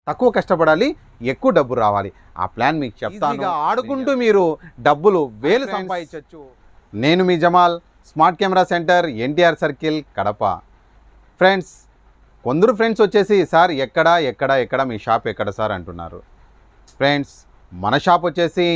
తక్కువ కష్టపడాలి ఎక్కువ డబ్బు రావాలి ఆ ప్లాన్ మీకు చెప్తాను ఈజీగా ఆడుకుంటూ మీరు డబ్బులు వేలు friends. సంపాదించవచ్చు నేను మీ Jamal smart camera centre NTR circle Kadapa friends కొందరు ఫ్రెండ్స్ వచ్చేసి సార్ ఎక్కడ ఎక్కడ ఎక్కడ మీ షాప్ ఎక్కడ సార్ అంటున్నారు ఫ్రెండ్స్ మన షాప్ వచ్చేసి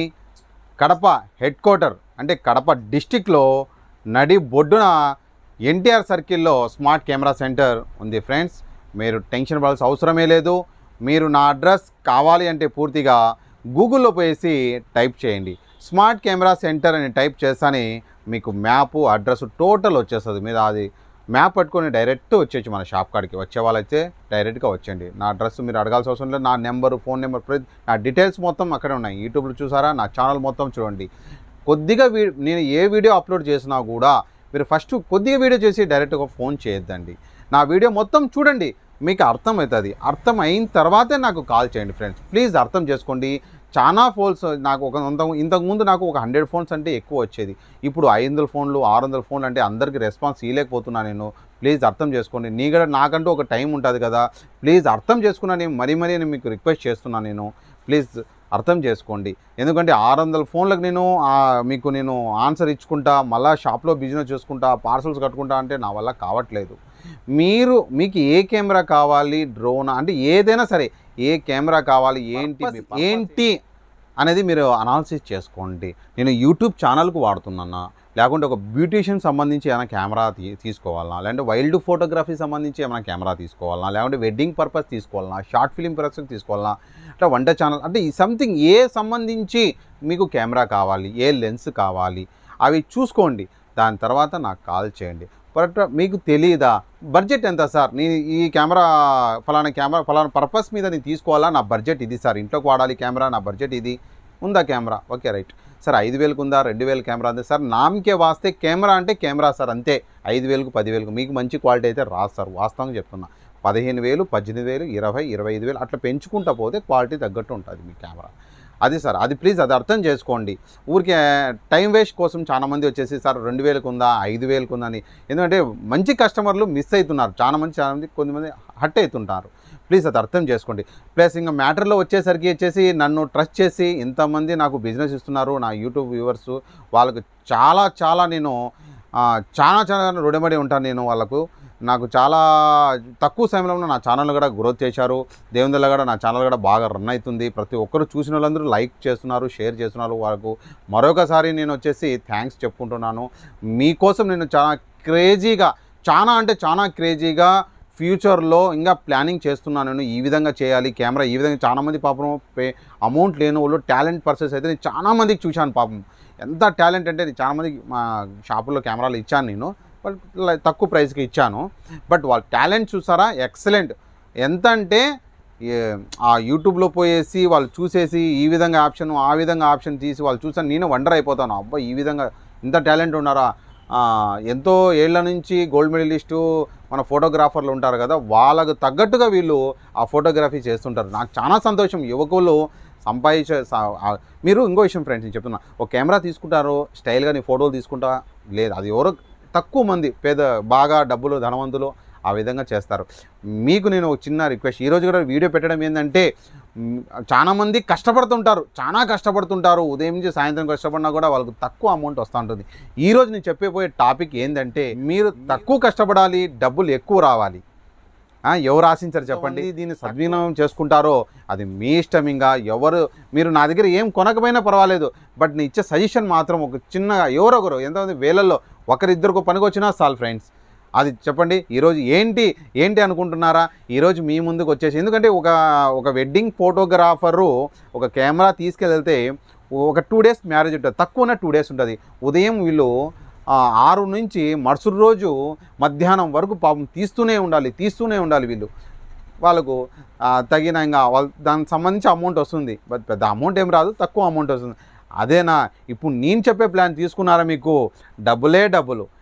కడప హెడ్ క్వార్టర్ అంటే కడప డిస్టిక్లో నడి బొడ్డున ఎన్టీఆర్ సర్కిల్లో స్మార్ట్ కెమెరా సెంటర్ ఉంది ఫ్రెండ్స్ మీరు టెన్షన్ పడాల్సిన అవసరమే లేదు మీరు నా అడ్రస్ కావాలి అంటే పూర్తిగా గూగుల్లో పోయేసి టైప్ చేయండి స్మార్ట్ కెమెరా సెంటర్ అని టైప్ చేస్తానే మీకు మ్యాప్ అడ్రస్ టోటల్ వచ్చేస్తుంది మీరు అది మ్యాప్ పట్టుకొని డైరెక్ట్ వచ్చేయచ్చు మన షాప్ కాడికి వచ్చే వాళ్ళైతే డైరెక్ట్గా వచ్చేయండి నా అడ్రస్ మీరు అడగాల్సిన అవసరం లేదు నా నెంబరు ఫోన్ నెంబర్ ప్రతి నా డీటెయిల్స్ మొత్తం అక్కడే ఉన్నాయి యూట్యూబ్లో చూసారా నా ఛానల్ మొత్తం చూడండి కొద్దిగా వీ నేను ఏ వీడియో అప్లోడ్ చేసినా కూడా మీరు ఫస్ట్ కొద్దిగా వీడియో చేసి డైరెక్ట్గా ఫోన్ చేయొద్దండి నా వీడియో మొత్తం చూడండి మీకు అర్థమవుతుంది అర్థం అయిన తర్వాతే నాకు కాల్ చేయండి ఫ్రెండ్స్ ప్లీజ్ అర్థం చేసుకోండి చాలా ఫోన్స్ నాకు ఒక ఇంత ఇంతకుముందు నాకు ఒక హండ్రెడ్ ఫోన్స్ అంటే ఎక్కువ వచ్చేది ఇప్పుడు ఐదు వందల ఫోన్లు ఆరు వందల ఫోన్లు అంటే అందరికీ రెస్పాన్స్ ఇవ్వలేకపోతున్నా నేను ప్లీజ్ అర్థం చేసుకోండి నీ కూడా నాకంటూ ఒక టైం ఉంటుంది కదా ప్లీజ్ అర్థం చేసుకున్నా నేను మరీ మరీ నేను మీకు రిక్వెస్ట్ చేస్తున్నాను నేను ప్లీజ్ అర్థం చేసుకోండి ఎందుకంటే ఆరు వందల ఫోన్లకు నేను ఆ, మీకు నేను ఆన్సర్ ఇచ్చుకుంటా మళ్ళీ షాప్లో బిజినెస్ చేసుకుంటా పార్సల్స్ కట్టుకుంటా అంటే నా వల్ల కావట్లేదు మీరు మీకు ఏ కెమెరా కావాలి డ్రోన్ అంటే ఏదైనా సరే ఏ కెమెరా కావాలి ఏంటి మీ Purpose- ఏంటి అనేది మీరు అనాలిసిస్ చేసుకోండి నేను యూట్యూబ్ ఛానల్కు వాడుతున్నానా లేకుంటే ఒక బ్యూటీషియన్ సంబంధించి ఏమైనా కెమెరా తీ తీసుకోవాలనా లేదంటే వైల్డ్ ఫోటోగ్రఫీ సంబంధించి ఏమైనా కెమెరా తీసుకోవాలనా లేకుంటే వెడ్డింగ్ పర్పస్ తీసుకోవాలనా షార్ట్ ఫిలిం పర్పస్ తీసుకోవాలనా అట్లా వంట ఛానల్ అంటే ఈ సంథింగ్ ఏ సంబంధించి మీకు కెమెరా కావాలి ఏ లెన్స్ కావాలి అవి చూసుకోండి దాని తర్వాత నాకు కాల్ చేయండి బట్ మీకు తెలియదా బడ్జెట్ ఎంత సార్ నేను ఈ కెమెరా ఫలానా కెమెరా ఫలానా పర్పస్ మీద నేను తీసుకోవాలా నా బడ్జెట్ ఇది సార్ ఇంట్లోకి వాడాలి కెమెరా నా బడ్జెట్ ఇది ఉందా కెమెరా ఓకే రైట్ సార్ ఐదు వేలకు ఉందా రెండు వేలు కెమెరా ఉంది సార్ నామకే వాస్తే కెమెరా అంటే కెమెరా సార్ అంతే ఐదు వేలకు పదివేలకు మీకు మంచి క్వాలిటీ అయితే రాదు సార్ వాస్తవంగా చెప్తున్నా పదిహేను వేలు పద్దెనిమిది వేలు ఇరవై ఇరవై ఐదు వేలు అట్లా పెంచుకుంటా పోతే క్వాలిటీ తగ్గట్టు ఉంటుంది మీ కెమెరా అది సార్ అది ప్లీజ్ అది అర్థం చేసుకోండి ఊరికే టైం వేస్ట్ కోసం చాలా మంది వచ్చేసి సార్ రెండు వేలకు ఉందా ఐదు వేలకు ఉందా అని ఎందుకంటే మంచి కస్టమర్లు మిస్ అవుతున్నారు చాలా మంది చాలా మంది కొంతమంది హట్ అవుతుంటారు ప్లీజ్ అది అర్థం చేసుకోండి ప్లస్ ఇంకా మ్యాటర్లో వచ్చేసరికి వచ్చేసి నన్ను ట్రస్ట్ చేసి ఇంతమంది నాకు బిజినెస్ ఇస్తున్నారు నా యూట్యూబ్ వ్యూవర్స్ వాళ్ళకు చాలా చాలా నేను ఆ, చాలా చాలా రుణపడి ఉంటాను నేను వాళ్ళకు నాకు చాలా తక్కువ సమయంలో నా ఛానల్ కూడా గ్రోత్ చేశారు దేవుని వల్ల కూడా నా ఛానల్ కూడా బాగా రన్ అవుతుంది ప్రతి ఒక్కరు చూసిన వాళ్ళందరూ లైక్ చేస్తున్నారు షేర్ చేస్తున్నారు వాళ్ళకు మరొకసారి నేను వచ్చేసి థ్యాంక్స్ చెప్పుకుంటున్నాను మీకోసం నేను చాలా క్రేజీగా చాలా అంటే చాలా క్రేజీగా ఫ్యూచర్లో ఇంకా ప్లానింగ్ చేస్తున్నాను నేను ఈ విధంగా చేయాలి కెమెరా ఈ విధంగా చాలా మంది పాపం పే అమౌంట్ లేని వాళ్ళు టాలెంట్ పర్సన్స్ అయితే నేను చాలా మందికి చూశాను పాపం ఎంత టాలెంట్ అంటే నేను చాలా మందికి మా షాపులో కెమెరాలు ఇచ్చాను నేను బట్ లై- తక్కువ ప్రైస్కి ఇచ్చాను బట్ వాళ్ళ టాలెంట్ చూసారా ఎక్సలెంట్ ఎంత అంటే ఏ- ఆ యూట్యూబ్లో పోయేసి వాళ్ళు చూసేసి ఈ విధంగా ఆప్షన్ ఆ విధంగా ఆప్షన్ తీసి వాళ్ళు చూసాను నేను వండర్ అయిపోతాను అబ్బా ఈ విధంగా ఇంత టాలెంట్ ఉన్నారా ఆ, ఎంతో ఏళ్ల నుంచి గోల్డ్ మెడలిస్టు మన ఫోటోగ్రాఫర్లు ఉంటారు కదా వాళ్ళకు తగ్గట్టుగా వీళ్ళు ఆ ఫోటోగ్రఫీ చేస్తుంటారు నాకు చాలా సంతోషం యువకులు సంపాదించే సా- ఆ- మీరు ఇంకో విషయం ఫ్రెండ్స్ నేను చెప్తున్నా ఒక కెమెరా తీసుకుంటారు స్టైల్గా నీ ఫోటోలు తీసుకుంటా లేదు అది ఎవరో తక్కువ మంది పేద బాగా డబ్బులు ధనవంతులు ఆ విధంగా చేస్తారు మీకు నేను ఒక చిన్న రిక్వెస్ట్ ఈరోజు కూడా వీడియో పెట్టడం ఏంటంటే మ్, చాలా మంది కష్టపడుతుంటారు చాలా కష్టపడుతుంటారు ఉదయం నుంచి సాయంత్రం కష్టపడినా కూడా వాళ్ళకు తక్కువ అమౌంట్ వస్తూ ఉంటుంది ఈరోజు నేను చెప్పబోయే టాపిక్ ఏంటంటే మీరు తక్కువ కష్టపడాలి డబ్బులు ఎక్కువ రావాలి ఆ, ఎవరు ఆశించారు చెప్పండి దీన్ని సద్వినియోగం చేసుకుంటారో అది మీ ఇష్టం ఇంకా ఎవరు మీరు నా దగ్గర ఏం కొనకపోయినా పర్వాలేదు బట్ నేను ఇచ్చే సజెషన్ మాత్రం ఒక చిన్నగా ఎవరొకరు ఎంతమంది వేలల్లో ఒకరిద్దరికి పనికి వచ్చినా చాలు ఫ్రెండ్స్ అది చెప్పండి ఈరోజు ఏంటి ఏంటి అనుకుంటున్నారా ఈరోజు మీ ముందుకు వచ్చేసి ఎందుకంటే ఒక ఒక వెడ్డింగ్ ఫోటోగ్రాఫరు ఒక కెమెరా తీసుకెళ్తే ఒక టూ డేస్ మ్యారేజ్ ఉంటుంది తక్కువనే టూ డేస్ ఉంటుంది ఉదయం వీళ్ళు ఆ, ఆరు నుంచి మరుసటి రోజు మధ్యాహ్నం వరకు పాపం తీస్తూనే ఉండాలి తీస్తూనే ఉండాలి వీళ్ళు వాళ్ళకు ఆ, తగిన ఇంకా వాళ్ళ దానికి సంబంధించి అమౌంట్ వస్తుంది బట్ పెద్ద అమౌంట్ ఏం రాదు తక్కువ అమౌంట్ వస్తుంది అదేనా ఇప్పుడు నేను చెప్పే ప్లాన్ తీసుకున్నారా మీకు డబ్బులే డబ్బులు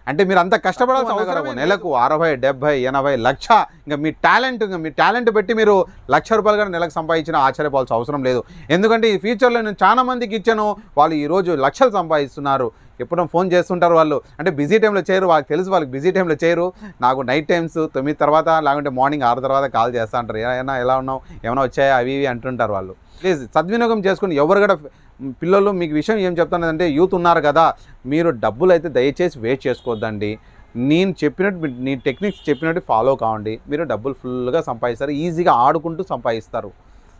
అంటే మీరు అంత కష్టపడాల్సిన అవసరం నెలకు అరవై డెబ్బై ఎనభై లక్ష ఇంకా మీ టాలెంట్ ఇంకా మీ టాలెంట్ పెట్టి మీరు లక్ష రూపాయలు కూడా నెలకు సంపాదించిన ఆశ్చర్యపోవాల్సిన అవసరం లేదు ఎందుకంటే ఈ ఫ్యూచర్లో నేను చాలా మందికి ఇచ్చాను వాళ్ళు ఈరోజు లక్షలు సంపాదిస్తున్నారు ఎప్పుడో ఫోన్ చేస్తుంటారు వాళ్ళు అంటే బిజీ టైంలో చేయరు వాళ్ళకి తెలుసు వాళ్ళకి బిజీ టైంలో చేయరు నాకు నైట్ టైమ్స్ తొమ్మిది తర్వాత లేకుంటే మార్నింగ్ ఆరు తర్వాత కాల్ చేస్తా అంటారు ఏమైనా ఎలా ఉన్నావు ఏమైనా వచ్చాయా అవి ఇవి అంటుంటారు వాళ్ళు ప్లీజ్ సద్వినియోగం చేసుకుని ఎవరు కూడా పిల్లలు మీకు విషయం ఏం చెప్తానంటే యూత్ ఉన్నారు కదా మీరు డబ్బులు అయితే దయచేసి వేస్ట్ చేసుకోవద్దండి నేను చెప్పినట్టు మీ- నీ టెక్నిక్స్ చెప్పినట్టు ఫాలో కావండి మీరు డబ్బులు ఫుల్గా సంపాదిస్తారు ఈజీగా ఆడుకుంటూ సంపాదిస్తారు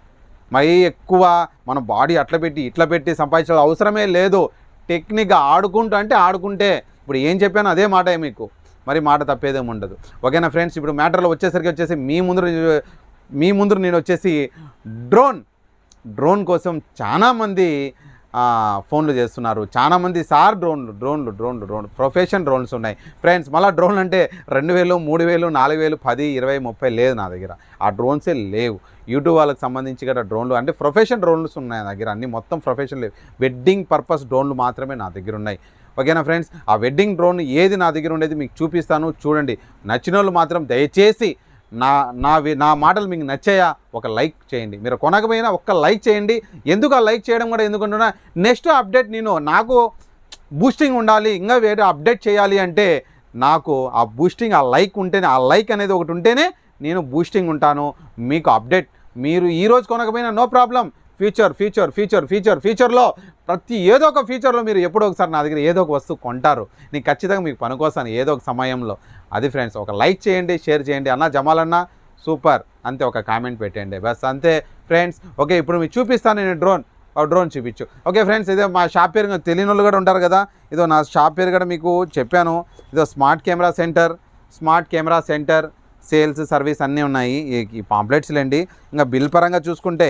మరీ ఎక్కువ మన బాడీ అట్లా పెట్టి ఇట్లా పెట్టి సంపాదించాల్సిన అవసరమే లేదు టెక్నిక్గా ఆడుకుంటూ అంటే ఆడుకుంటే ఇప్పుడు ఏం చెప్పానో అదే మాట మీకు మరి మాట తప్పేదేమి ఉండదు ఓకేనా ఫ్రెండ్స్ ఇప్పుడు మ్యాటర్లో వచ్చేసరికి వచ్చేసి మీ ముందు మీ ముందు నేను వచ్చేసి డ్రోన్ డ్రోన్ కోసం చాలామంది ఫోన్లు చేస్తున్నారు చాలామంది సార్ డ్రోన్లు డ్రోన్లు డ్రోన్లు డ్రోన్ ప్రొఫెషన్ డ్రోన్స్ ఉన్నాయి ఫ్రెండ్స్ మళ్ళీ డ్రోన్లు అంటే రెండు వేలు మూడు వేలు నాలుగు వేలు పది ఇరవై ముప్పై లేదు నా దగ్గర ఆ డ్రోన్సే లేవు యూట్యూబ్ వాళ్ళకి సంబంధించి కూడా డ్రోన్లు అంటే ప్రొఫెషన్ డ్రోన్లు ఉన్నాయి నా దగ్గర అన్ని మొత్తం ప్రొఫెషన్ లేవు వెడ్డింగ్ పర్పస్ డ్రోన్లు మాత్రమే నా దగ్గర ఉన్నాయి ఓకేనా ఫ్రెండ్స్ ఆ వెడ్డింగ్ డ్రోన్ ఏది నా దగ్గర ఉండేది మీకు చూపిస్తాను చూడండి నచ్చిన వాళ్ళు మాత్రం దయచేసి నా నా వి- నా మాటలు మీకు నచ్చాయా ఒక లైక్ చేయండి మీరు కొనకపోయినా ఒక్క లైక్ చేయండి ఎందుకు ఆ లైక్ చేయడం కూడా ఎందుకంటున్నా నెక్స్ట్ అప్డేట్ నేను నాకు బూస్టింగ్ ఉండాలి ఇంకా వేరే అప్డేట్ చేయాలి అంటే నాకు ఆ బూస్టింగ్ ఆ లైక్ ఉంటేనే ఆ లైక్ అనేది ఒకటి ఉంటేనే నేను బూస్టింగ్ ఉంటాను మీకు అప్డేట్ మీరు ఈ రోజు కొనకపోయినా no problem future future future future ఫ్యూచర్లో ప్రతి ఏదో ఒక ఫ్యూచర్లో మీరు ఎప్పుడో ఒకసారి నా దగ్గర ఏదో ఒక వస్తువు కొంటారు నేను ఖచ్చితంగా మీకు పనికొస్తాను ఏదో ఒక సమయంలో అది ఫ్రెండ్స్ ఒక లైక్ చేయండి షేర్ చేయండి అన్న జమాలన్న సూపర్ అంతే ఒక కామెంట్ పెట్టండి బస్ అంతే ఫ్రెండ్స్ ఓకే ఇప్పుడు మీకు చూపిస్తాను నేను డ్రోన్ ఆ డ్రోన్ చూపించు ఓకే ఫ్రెండ్స్ ఇదే మా షాప్ పేరు ఇంకా తెలియని వాళ్ళు కూడా ఉంటారు కదా ఇదో నా షాప్ పేరు కూడా మీకు చెప్పాను ఇదో smart camera centre smart camera centre sales service అన్నీ ఉన్నాయి ఈ- ఈ పాంప్లెట్స్లేండి ఇంకా బిల్ పరంగా చూసుకుంటే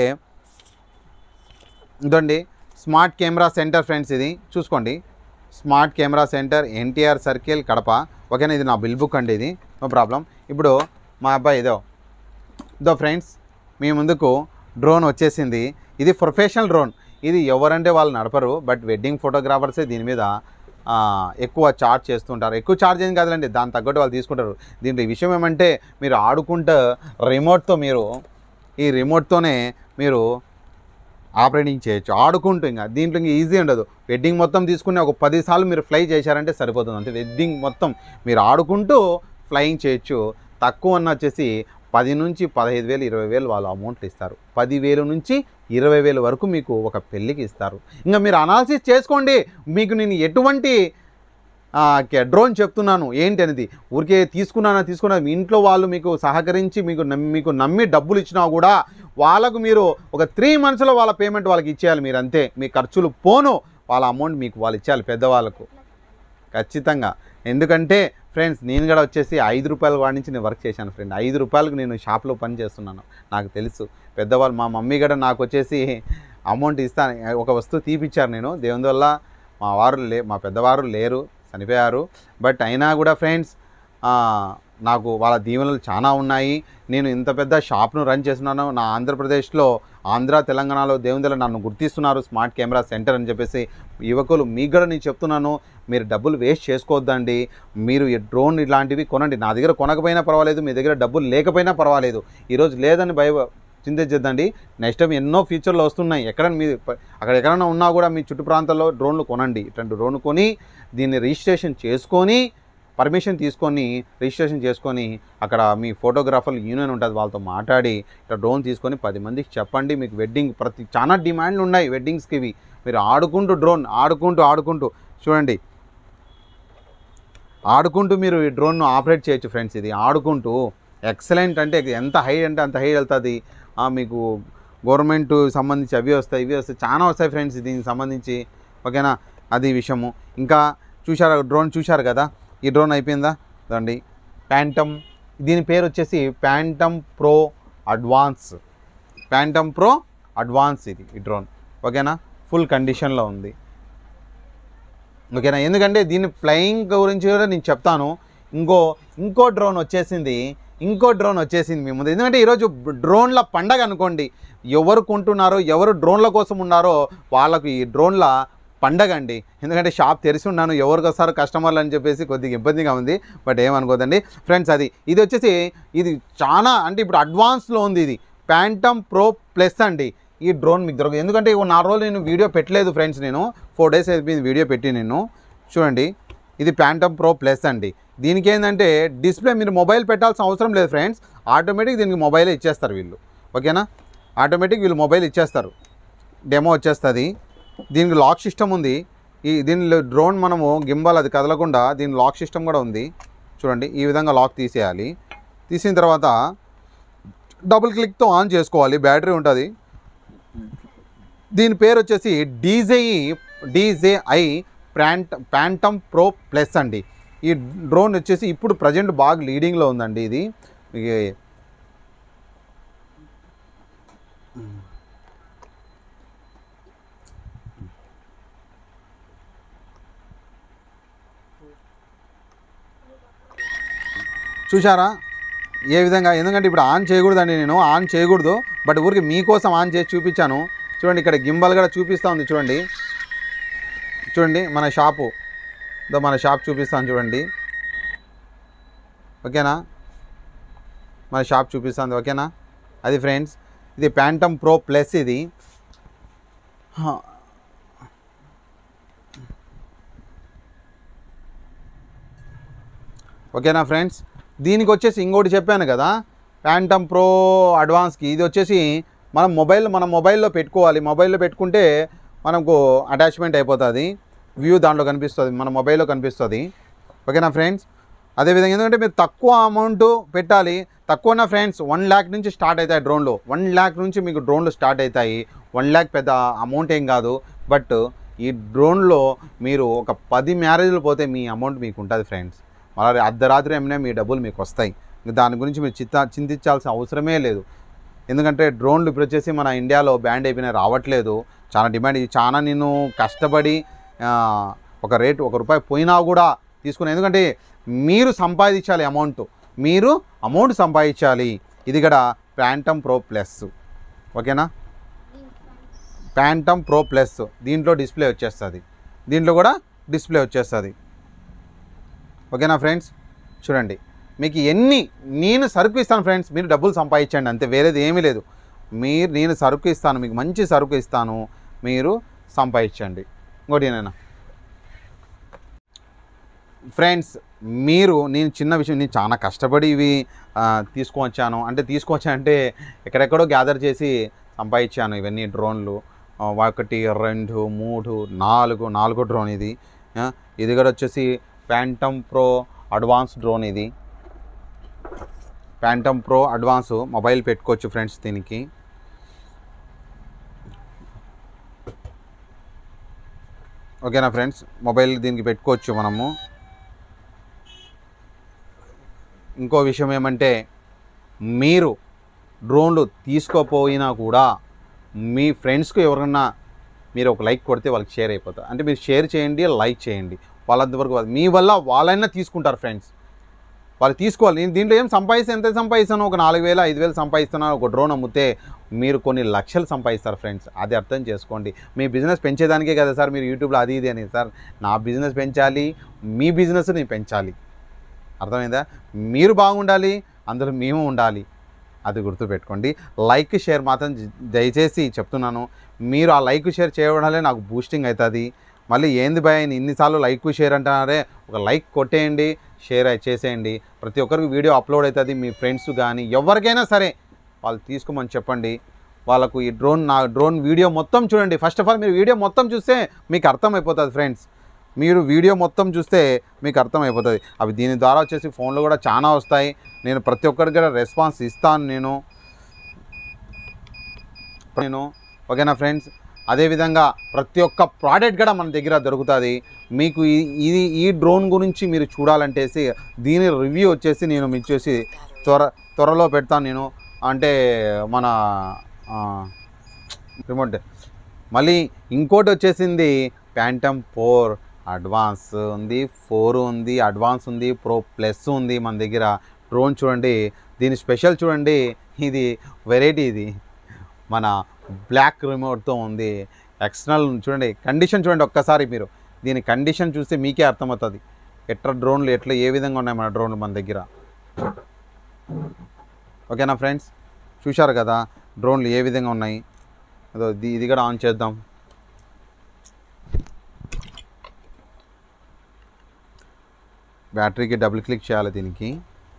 ఇదండి స్మార్ట్ కెమెరా సెంటర్ ఫ్రెండ్స్ ఇది చూసుకోండి smart camera centre NTR circle Kadapa ఓకేనా ఇది నా బిల్ బుక్ అండి ఇది నో ప్రాబ్లం ఇప్పుడు మా అబ్బాయి ఇదో ఇదో ఫ్రెండ్స్ మీ ముందుకు డ్రోన్ వచ్చేసింది ఇది ప్రొఫెషనల్ డ్రోన్ ఇది ఎవరంటే వాళ్ళు నడపరు బట్ వెడ్డింగ్ ఫోటోగ్రాఫర్సే దీని మీద ఆ, ఎక్కువ చార్జ్ చేస్తుంటారు ఎక్కువ చార్జ్ ఏం కాదులేండి దాని తగ్గట్టు వాళ్ళు తీసుకుంటారు దీంట్లో ఈ విషయం ఏమంటే మీరు ఆడుకుంటూ రిమోట్తో మీరు ఈ రిమోట్తోనే మీరు ఆపరేటింగ్ చేయొచ్చు ఆడుకుంటూ ఇంకా దీంట్లో ఇంకా ఈజీ ఉండదు వెడ్డింగ్ మొత్తం తీసుకుని ఒక పది సార్లు మీరు ఫ్లై చేశారంటే సరిపోతుంది అంతే వెడ్డింగ్ మొత్తం మీరు ఆడుకుంటూ ఫ్లయింగ్ చేయొచ్చు తక్కువ అన్న వచ్చేసి పది నుంచి పదహైదు వేలు ఇరవై వేలు వాళ్ళు అమౌంట్లు ఇస్తారు పదివేలు నుంచి ఇరవై వేలు వరకు మీకు ఒక పెళ్ళికి ఇస్తారు ఇంకా మీరు అనాలిసిస్ చేసుకోండి మీకు నేను ఎటువంటి ఆ, కే- డ్రోన్ చెప్తున్నాను ఏంటి అనేది ఊరికే తీసుకున్నానా తీసుకున్నా మీ ఇంట్లో వాళ్ళు మీకు సహకరించి మీకు నమ్మి మీకు నమ్మి డబ్బులు ఇచ్చినా కూడా వాళ్ళకు మీరు ఒక త్రీ మంత్స్లో వాళ్ళ పేమెంట్ వాళ్ళకి ఇచ్చేయాలి మీరు అంతే మీ ఖర్చులు పోను వాళ్ళ అమౌంట్ మీకు వాళ్ళు ఇచ్చేయాలి పెద్దవాళ్ళకు ఖచ్చితంగా ఎందుకంటే ఫ్రెండ్స్ నేను కూడా వచ్చేసి ఐదు రూపాయల వాడి నుంచి నేను వర్క్ చేశాను ఫ్రెండ్ ఐదు రూపాయలకు నేను షాప్లో పని చేస్తున్నాను నాకు తెలుసు పెద్దవాళ్ళు మా మమ్మీ కూడా నాకు వచ్చేసి అమౌంట్ ఇస్తాను ఒక వస్తువు తీపిచ్చారు నేను దేవుని వల్ల మా వారు లే మా పెద్దవారు లేరు చనిపోయారు బట్ అయినా కూడా ఫ్రెండ్స్ నాకు వాళ్ళ దీవెనలు చాలా ఉన్నాయి నేను ఇంత పెద్ద షాప్ను రన్ చేస్తున్నాను నా ఆంధ్రప్రదేశ్లో ఆంధ్ర తెలంగాణలో దేవుందల నన్ను గుర్తిస్తున్నారు స్మార్ట్ కెమెరా సెంటర్ అని చెప్పేసి యువకులు మీకు కూడా నేను చెప్తున్నాను మీరు డబ్బులు వేస్ట్ చేసుకోవద్దండి మీరు ఈ డ్రోన్ ఇలాంటివి కొనండి నా దగ్గర కొనకపోయినా పర్వాలేదు మీ దగ్గర డబ్బులు లేకపోయినా పర్వాలేదు ఈరోజు లేదని భయ చింతించద్దండి నెక్స్ట్ టైం ఎన్నో ఫ్యూచర్లో వస్తున్నాయి ఎక్కడ మీ అక్కడ ఎక్కడైనా ఉన్నా కూడా మీ చుట్టు ప్రాంతాల్లో డ్రోన్లు కొనండి ఇట్లాంటి డ్రోన్ కొని దీన్ని రిజిస్ట్రేషన్ చేసుకొని పర్మిషన్ తీసుకొని రిజిస్ట్రేషన్ చేసుకొని అక్కడ మీ ఫోటోగ్రాఫర్లు యూనియన్ ఉంటుంది వాళ్ళతో మాట్లాడి ఇట్లా డ్రోన్ తీసుకొని పది మందికి చెప్పండి మీకు వెడ్డింగ్ ప్రతి చాలా డిమాండ్లు ఉన్నాయి వెడ్డింగ్స్కి ఇవి మీరు ఆడుకుంటూ డ్రోన్ ఆడుకుంటూ ఆడుకుంటూ చూడండి ఆడుకుంటూ మీరు ఈ డ్రోన్ను ఆపరేట్ చేయొచ్చు ఫ్రెండ్స్ ఇది ఆడుకుంటూ ఎక్సలెంట్ అంటే ఎంత హై అంటే అంత హై వెళ్తుంది ఆ, మీకు గవర్నమెంట్ సంబంధించి అవి వస్తాయి ఇవి వస్తాయి చాలా వస్తాయి ఫ్రెండ్స్ దీనికి సంబంధించి ఓకేనా అది విషయము ఇంకా చూశారు డ్రోన్ చూశారు కదా ఈ డ్రోన్ అయిపోయిందా చూడండి ప్యాంటమ్ దీని పేరు వచ్చేసి Phantom pro advance Phantom pro advance ఇది ఈ డ్రోన్ ఓకేనా ఫుల్ కండిషన్లో ఉంది ఓకేనా ఎందుకంటే దీని ఫ్లయింగ్ గురించి కూడా నేను చెప్తాను ఇంకో ఇంకో డ్రోన్ వచ్చేసింది ఇంకో డ్రోన్ వచ్చేసింది మీ ముందు ఎందుకంటే ఈరోజు డ్రోన్ల పండగ అనుకోండి ఎవరు కొంటున్నారో ఎవరు డ్రోన్ల కోసం ఉన్నారో వాళ్ళకు ఈ డ్రోన్ల పండగ అండి ఎందుకంటే షాప్ తెరిచి ఉన్నాను ఎవరికి వస్తారు కస్టమర్లు అని చెప్పేసి కొద్దిగా ఇబ్బందిగా ఉంది బట్ ఏమనుకోదండి ఫ్రెండ్స్ అది ఇది వచ్చేసి ఇది చాలా అంటే ఇప్పుడు అడ్వాన్స్లో ఉంది ఇది ప్యాంటమ్ ప్రో ప్లస్ అండి ఈ డ్రోన్ మీకు దొరకదు ఎందుకంటే ఇగో నా రోజులు నేను వీడియో పెట్టలేదు ఫ్రెండ్స్ నేను ఫోర్ డేస్ అయిపోయింది వీడియో పెట్టి నేను చూడండి ఇది ప్యాంటమ్ ప్రో ప్లస్ అండి దీనికి ఏంటంటే డిస్ప్లే మీరు మొబైల్ పెట్టాల్సిన అవసరం లేదు ఫ్రెండ్స్ ఆటోమేటిక్ దీనికి మొబైలే ఇచ్చేస్తారు వీళ్ళు ఓకేనా ఆటోమేటిక్ వీళ్ళు మొబైల్ ఇచ్చేస్తారు డెమో వచ్చేస్తుంది దీనికి లాక్ సిస్టమ్ ఉంది ఈ దీనిలో డ్రోన్ మనము గింబల్ అది కదలకుండా దీని లాక్ సిస్టమ్ కూడా ఉంది చూడండి ఈ విధంగా లాక్ తీసేయాలి తీసిన తర్వాత డబుల్ క్లిక్తో ఆన్ చేసుకోవాలి బ్యాటరీ ఉంటుంది దీని పేరు వచ్చేసి డీజేఈ డీజేఐ ప్యాంట్ ప్యాంటమ్ ప్రో ప్లస్ అండి ఈ డ్రోన్ వచ్చేసి ఇప్పుడు ప్రజెంట్ బాగా లీడింగ్లో ఉందండి ఇది ఇది చూసారా ఏ విధంగా ఎందుకంటే ఇప్పుడు ఆన్ చేయకూడదండి నేను ఆన్ చేయకూడదు బట్ ఊరికి మీకోసం ఆన్ చేసి చూపించాను చూడండి ఇక్కడ గింబల్ కూడా చూపిస్తూ ఉంది చూడండి చూడండి మన షాపు ఇదో మన షాప్ చూపిస్తాను చూడండి ఓకేనా మన షాప్ చూపిస్తుంది ఓకేనా అది ఫ్రెండ్స్ ఇది ప్యాంటమ్ ప్రో ప్లస్ ఇది హా. ఓకేనా ఫ్రెండ్స్ దీనికి వచ్చేసి ఇంకోటి చెప్పాను కదా ప్యాంటమ్ ప్రో అడ్వాన్స్కి ఇది వచ్చేసి మనం మొబైల్ మన మొబైల్లో పెట్టుకోవాలి మొబైల్లో పెట్టుకుంటే మనకు అటాచ్మెంట్ అయిపోతుంది వ్యూ దాంట్లో కనిపిస్తుంది మన మొబైల్లో కనిపిస్తుంది ఓకేనా ఫ్రెండ్స్ అదేవిధంగా ఎందుకంటే మీరు తక్కువ అమౌంట్ పెట్టాలి తక్కువన ఫ్రెండ్స్ వన్ ల్యాక్ నుంచి స్టార్ట్ అవుతాయి డ్రోన్లు వన్ ల్యాక్ నుంచి మీకు డ్రోన్లు స్టార్ట్ అవుతాయి వన్ ల్యాక్ పెద్ద అమౌంట్ ఏం కాదు బట్ ఈ డ్రోన్లో మీరు ఒక పది మ్యారేజ్లు పోతే మీ అమౌంట్ మీకు ఉంటుంది ఫ్రెండ్స్ మళ్ళీ అర్ధరాత్రి ఏమైనా మీ డబ్బులు మీకు వస్తాయి ఇంక దాని గురించి మీరు చిత్త చింతించాల్సిన అవసరమే లేదు ఎందుకంటే డ్రోన్లు ఇప్పుడు వచ్చేసి మన ఇండియాలో బ్యాండ్ అయిపోయినాయి రావట్లేదు చాలా డిమాండ్ ఇది చాలా నేను కష్టపడి ఆ, ఒక రేటు ఒక రూపాయి పోయినా కూడా తీసుకుని ఎందుకంటే మీరు సంపాదించాలి అమౌంట్ మీరు అమౌంట్ సంపాదించాలి ఇది కూడా ప్యాంటమ్ ప్రో ప్లస్ ఓకేనా ప్యాంటమ్ ప్రో ప్లస్ దీంట్లో డిస్ప్లే వచ్చేస్తుంది దీంట్లో కూడా డిస్ప్లే వచ్చేస్తుంది ఓకేనా ఫ్రెండ్స్ చూడండి మీకు ఎన్ని నేను సరుకు ఇస్తాను ఫ్రెండ్స్ మీరు డబ్బులు సంపాదించండి అంతే వేరేది ఏమీ లేదు మీరు నేను సరుకు ఇస్తాను మీకు మంచి సరుకు ఇస్తాను మీరు సంపాదించండి ఇంకోటి నేను ఫ్రెండ్స్ మీరు నేను చిన్న విషయం నేను చాలా కష్టపడి ఇవి ఆ, తీసుకువచ్చాను అంటే తీసుకువచ్చానంటే ఎక్కడెక్కడో గ్యాదర్ చేసి సంపాదించాను ఇవన్నీ డ్రోన్లు ఆ, ఒకటి రెండు మూడు నాలుగు నాలుగో డ్రోన్ ఇది ఆ, ఇది కూడా వచ్చేసి ప్యాంటమ్ ప్రో అడ్వాన్స్ డ్రోన్ ఇది ప్యాంటమ్ ప్రో అడ్వాన్స్ మొబైల్ పెట్టుకోవచ్చు ఫ్రెండ్స్ దీనికి ఓకేనా ఫ్రెండ్స్ మొబైల్ దీనికి పెట్టుకోవచ్చు మనము ఇంకో విషయం ఏమంటే మీరు డ్రోన్లు తీసుకోపోయినా కూడా మీ ఫ్రెండ్స్కి ఎవరన్నా మీరు ఒక లైక్ కొడితే వాళ్ళకి షేర్ అయిపోతుంది అంటే మీరు షేర్ చేయండి లైక్ చేయండి వాళ్ళంతవరకు కాదు. మీ వల్ల వాళ్ళైనా తీసుకుంటారు ఫ్రెండ్స్ వాళ్ళు తీసుకోవాలి నేను దీంట్లో ఏం సంపాదిస్తే ఎంత సంపాదిస్తాను ఒక నాలుగు వేలు ఐదు వేలు సంపాదిస్తున్నాను ఒక డ్రోన్ అమ్మితే మీరు కొన్ని లక్షలు సంపాదిస్తారు ఫ్రెండ్స్ అది అర్థం చేసుకోండి మీ బిజినెస్ పెంచేదానికే కదా సార్ మీరు యూట్యూబ్లో అది ఇది అని సార్ నా బిజినెస్ పెంచాలి మీ బిజినెస్ నేను పెంచాలి అర్థమైందా మీరు బాగుండాలి అందులో మేము ఉండాలి అది గుర్తుపెట్టుకోండి లైక్ షేర్ మాత్రం జ- దయచేసి చెప్తున్నాను మీరు ఆ లైక్ షేర్ చేయడం వల్లే నాకు బూస్టింగ్ అవుతుంది మళ్ళీ ఏంది భయ ఇన్నిసార్లు లైక్ షేర్ అంటున్నారే ఒక లైక్ కొట్టేయండి షేర్ అయి చేసేయండి ప్రతి ఒక్కరికి వీడియో అప్లోడ్ అవుతుంది మీ ఫ్రెండ్స్ కానీ ఎవరికైనా సరే వాళ్ళు తీసుకోమని చెప్పండి వాళ్ళకు ఈ డ్రోన్ నా డ్రోన్ వీడియో మొత్తం చూడండి ఫస్ట్ ఆఫ్ ఆల్ మీరు వీడియో మొత్తం చూస్తే మీకు అర్థమైపోతుంది ఫ్రెండ్స్ మీరు వీడియో మొత్తం చూస్తే మీకు అర్థమైపోతుంది అవి దీని ద్వారా వచ్చేసి ఫోన్లో కూడా చాలా వస్తాయి నేను ప్రతి ఒక్కరికి కూడా రెస్పాన్స్ ఇస్తాను నేను నేను ఓకేనా ఫ్రెండ్స్ అదేవిధంగా ప్రతి ఒక్క ప్రోడక్ట్ కూడా మన దగ్గర దొరుకుతుంది మీకు ఈ- ఇది ఈ డ్రోన్ గురించి మీరు చూడాలంటేసి దీని రివ్యూ వచ్చేసి నేను మీకు వచ్చేసి త్వర త్వరలో పెడతాను నేను అంటే మన ఆ, రిమోట్ మళ్ళీ ఇంకోటి వచ్చేసింది ప్యాంటమ్ ఫోర్ అడ్వాన్స్ ఉంది ఫోర్ ఉంది అడ్వాన్స్ ఉంది ప్రో ప్లస్ ఉంది మన దగ్గర డ్రోన్ చూడండి దీని స్పెషల్ చూడండి ఇది వెరైటీ ఇది మన బ్లాక్ రిమోట్తో ఉంది ఎక్స్టర్నల్ చూడండి కండిషన్ చూడండి ఒక్కసారి మీరు దీని కండిషన్ చూస్తే మీకే అర్థమవుతుంది ఎట్లా డ్రోన్లు ఎట్లా ఏ విధంగా ఉన్నాయి మన డ్రోన్లు మన దగ్గర ఓకేనా ఫ్రెండ్స్ చూశారు కదా డ్రోన్లు ఏ విధంగా ఉన్నాయి అదో ఇది ఇది కూడా ఆన్ చేద్దాం బ్యాటరీకి డబుల్ క్లిక్ చేయాలి దీనికి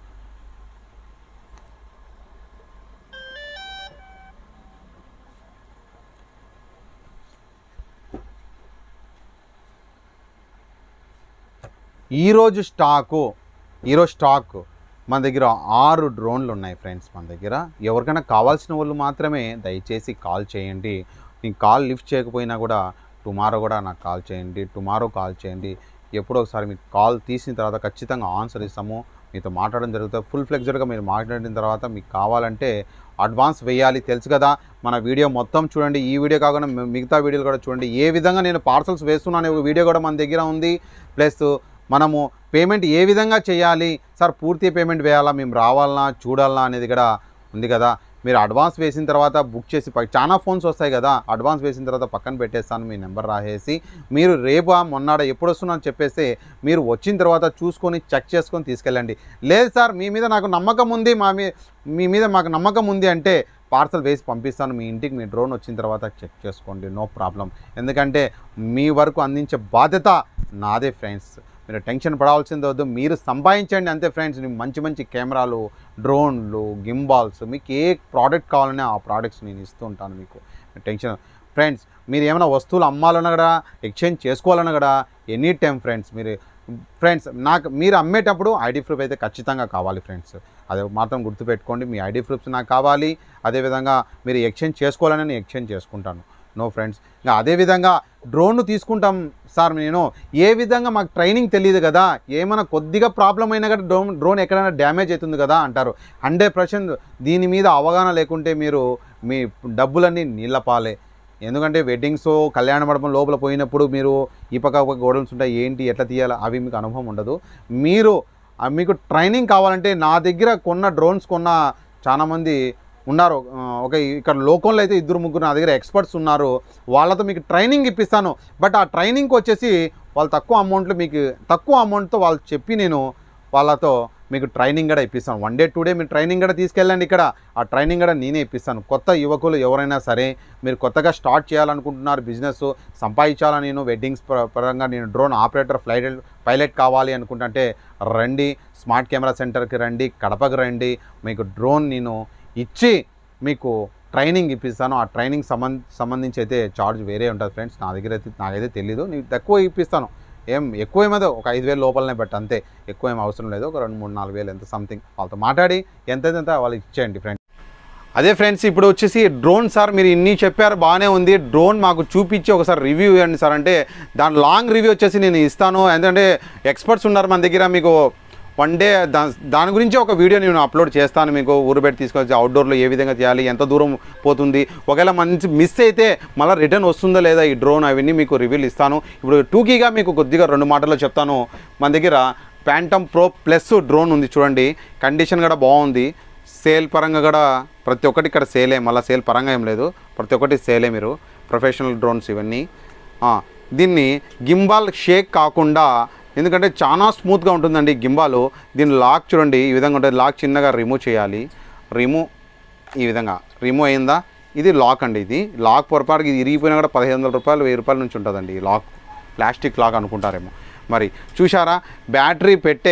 ఈరోజు స్టాకు ఈరోజు స్టాక్ మన దగ్గర ఆరు డ్రోన్లు ఉన్నాయి ఫ్రెండ్స్ మన దగ్గర ఎవరికైనా కావాల్సిన వాళ్ళు మాత్రమే దయచేసి కాల్ చేయండి నేను కాల్ లిఫ్ట్ చేయకపోయినా కూడా టుమారో కూడా నాకు కాల్ చేయండి టుమారో కాల్ చేయండి ఎప్పుడో ఒకసారి మీకు కాల్ తీసిన తర్వాత ఖచ్చితంగా ఆన్సర్ ఇస్తాము మీతో మాట్లాడడం జరుగుతుంది ఫుల్ ఫ్లెక్స్డ్గా మీరు మాట్లాడిన తర్వాత మీకు కావాలంటే అడ్వాన్స్ వేయాలి తెలుసు కదా మన వీడియో మొత్తం చూడండి ఈ వీడియో కాకుండా మి- మిగతా వీడియోలు కూడా చూడండి ఏ విధంగా నేను పార్సల్స్ వేస్తున్నాను ఒక వీడియో కూడా మన దగ్గర ఉంది ప్లస్ మనము పేమెంట్ ఏ విధంగా చేయాలి సార్ పూర్తి పేమెంట్ వేయాలా మేము రావాలనా చూడాలనా అనేది కూడా ఉంది కదా మీరు అడ్వాన్స్ వేసిన తర్వాత బుక్ చేసి ప- చాలా ఫోన్స్ వస్తాయి కదా అడ్వాన్స్ వేసిన తర్వాత పక్కన పెట్టేస్తాను మీ నెంబర్ రాసేసి మీరు రేపు మొన్నాడ ఎప్పుడు వస్తున్నా అని చెప్పేస్తే మీరు వచ్చిన తర్వాత చూసుకొని చెక్ చేసుకొని తీసుకెళ్ళండి లేదు సార్ మీ మీద నాకు నమ్మకం ఉంది మా మీ మీ మీద మాకు నమ్మకం ఉంది అంటే పార్సల్ వేసి పంపిస్తాను మీ ఇంటికి మీ డ్రోన్ వచ్చిన తర్వాత చెక్ చేసుకోండి నో ప్రాబ్లం ఎందుకంటే మీ వరకు అందించే బాధ్యత నాదే ఫ్రెండ్స్ మీరు టెన్షన్ పడాల్సింది వద్దు మీరు సంపాదించండి అంతే ఫ్రెండ్స్ మీకు మంచి మంచి కెమెరాలు డ్రోన్లు గింబాల్స్ మీకు ఏ ప్రోడక్ట్ కావాలన్నా ఆ ప్రోడక్ట్స్ నేను ఇస్తూ ఉంటాను మీకు టెన్షన్ ఫ్రెండ్స్ మీరు ఏమైనా వస్తువులు అమ్మాలన్నా కూడా ఎక్స్చేంజ్ చేసుకోవాలన్నా కూడా ఎనీ టైం ఫ్రెండ్స్ మీరు ఫ్రెండ్స్ నాకు మీరు అమ్మేటప్పుడు ఐడి ప్రూఫ్ అయితే ఖచ్చితంగా కావాలి ఫ్రెండ్స్ అది మాత్రం గుర్తుపెట్టుకోండి మీ ఐడి ప్రూఫ్స్ నాకు కావాలి అదేవిధంగా మీరు ఎక్స్చేంజ్ చేసుకోవాలని నేను ఎక్స్చేంజ్ చేసుకుంటాను నో ఫ్రెండ్స్ ఇంకా అదేవిధంగా డ్రోన్ తీసుకుంటాం సార్ నేను ఏ విధంగా మాకు ట్రైనింగ్ తెలియదు కదా ఏమైనా కొద్దిగా ప్రాబ్లం అయినా కూడా డ్రోన్ డ్రోన్ ఎక్కడైనా డ్యామేజ్ అవుతుంది కదా అంటారు హండ్రెడ్ పర్సెంట్ దీని మీద అవగాహన లేకుంటే మీరు మీ డబ్బులన్నీ నీళ్ళ పాలే ఎందుకంటే వెడ్డింగ్స్ కళ్యాణ మండపం లోపల పోయినప్పుడు మీరు ఈ పక్క ఒక గోడల్స్ ఉంటాయి ఏంటి ఎట్లా తీయాలి అవి మీకు అనుభవం ఉండదు మీరు ఆ, మీకు ట్రైనింగ్ కావాలంటే నా దగ్గర కొన్న డ్రోన్స్ కొన్న చాలామంది ఉన్నారు ఆ, ఒక ఇక్కడ లోకంలో అయితే ఇద్దరు ముగ్గురు నా దగ్గర ఎక్స్పర్ట్స్ ఉన్నారు వాళ్ళతో మీకు ట్రైనింగ్ ఇప్పిస్తాను బట్ ఆ ట్రైనింగ్కి వచ్చేసి వాళ్ళు తక్కువ అమౌంట్లో మీకు తక్కువ అమౌంట్తో వాళ్ళు చెప్పి నేను వాళ్ళతో మీకు ట్రైనింగ్ కూడా ఇప్పిస్తాను వన్ డే టూ డే మీరు ట్రైనింగ్ కూడా తీసుకెళ్ళండి ఇక్కడ ఆ ట్రైనింగ్ కూడా నేనే ఇప్పిస్తాను కొత్త యువకులు ఎవరైనా సరే మీరు కొత్తగా స్టార్ట్ చేయాలనుకుంటున్నారు బిజినెస్ సంపాదించాలని నేను వెడ్డింగ్స్ ప- పరంగా నేను డ్రోన్ ఆపరేటర్ ఫ్లైట్ పైలట్ కావాలి అనుకుంటుంటే రండి స్మార్ట్ కెమెరా సెంటర్కి రండి కడపకి రండి మీకు డ్రోన్ నేను ఇచ్చి మీకు ట్రైనింగ్ ఇప్పిస్తాను ఆ ట్రైనింగ్ సంబంధ సంబంధించి అయితే చార్జ్ వేరే ఉంటుంది ఫ్రెండ్స్ నా దగ్గర అయితే నాకైతే తెలీదు నీకు తక్కువ ఇప్పిస్తాను ఏం ఎక్కువ ఏమదో ఒక ఐదు వేలు లోపలనే బట్ అంతే ఎక్కువ ఏం అవసరం లేదు ఒక రెండు మూడు నాలుగు వేలు ఎంత సంథింగ్ వాళ్ళతో మాట్లాడి ఎంత ఎంత వాళ్ళకి ఇచ్చేయండి ఫ్రెండ్స్ అదే ఫ్రెండ్స్ ఇప్పుడు వచ్చేసి డ్రోన్ సార్ మీరు ఇన్ని చెప్పారు బాగానే ఉంది డ్రోన్ మాకు చూపించి ఒకసారి రివ్యూ ఇవ్వండి సార్ అంటే దాని లాంగ్ రివ్యూ వచ్చేసి నేను ఇస్తాను ఎందుకంటే ఎక్స్పర్ట్స్ ఉన్నారు మన దగ్గర మీకు వన్ డే దా దాని గురించి ఒక వీడియో నేను అప్లోడ్ చేస్తాను మీకు ఊరు పెట్టి తీసుకొచ్చి అవుట్డోర్లో ఏ విధంగా చేయాలి ఎంత దూరం పోతుంది ఒకవేళ మంచి మిస్ అయితే మళ్ళీ రిటర్న్ వస్తుందా లేదా ఈ డ్రోన్ అవన్నీ మీకు రివ్యూలు ఇస్తాను ఇప్పుడు టూకీగా మీకు కొద్దిగా రెండు మాటల్లో చెప్తాను మన దగ్గర ప్యాంటమ్ ప్రో ప్లస్ డ్రోన్ ఉంది చూడండి కండిషన్ కూడా బాగుంది సేల్ పరంగా కూడా ప్రతి ఒక్కటి ఇక్కడ సేలే మళ్ళీ సేల్ పరంగా ఏం లేదు ప్రతి ఒక్కటి సేలే మీరు ప్రొఫెషనల్ డ్రోన్స్ ఇవన్నీ ఆ, దీన్ని గింబాల్ షేక్ కాకుండా ఎందుకంటే చాలా స్మూత్గా ఉంటుందండి గింబాలు దీని లాక్ చూడండి ఈ విధంగా ఉంటుంది లాక్ చిన్నగా రిమూవ్ చేయాలి రిమూవ్ ఈ విధంగా రిమూవ్ అయిందా ఇది లాక్ అండి ఇది లాక్ పొరపాటుకి ఇది ఇరిగిపోయినా కూడా పదిహేను వందల రూపాయలు వెయ్యి రూపాయల నుంచి ఉంటుందండి ఈ లాక్ ప్లాస్టిక్ లాక్ అనుకుంటారేమో మరి చూసారా బ్యాటరీ పెట్టే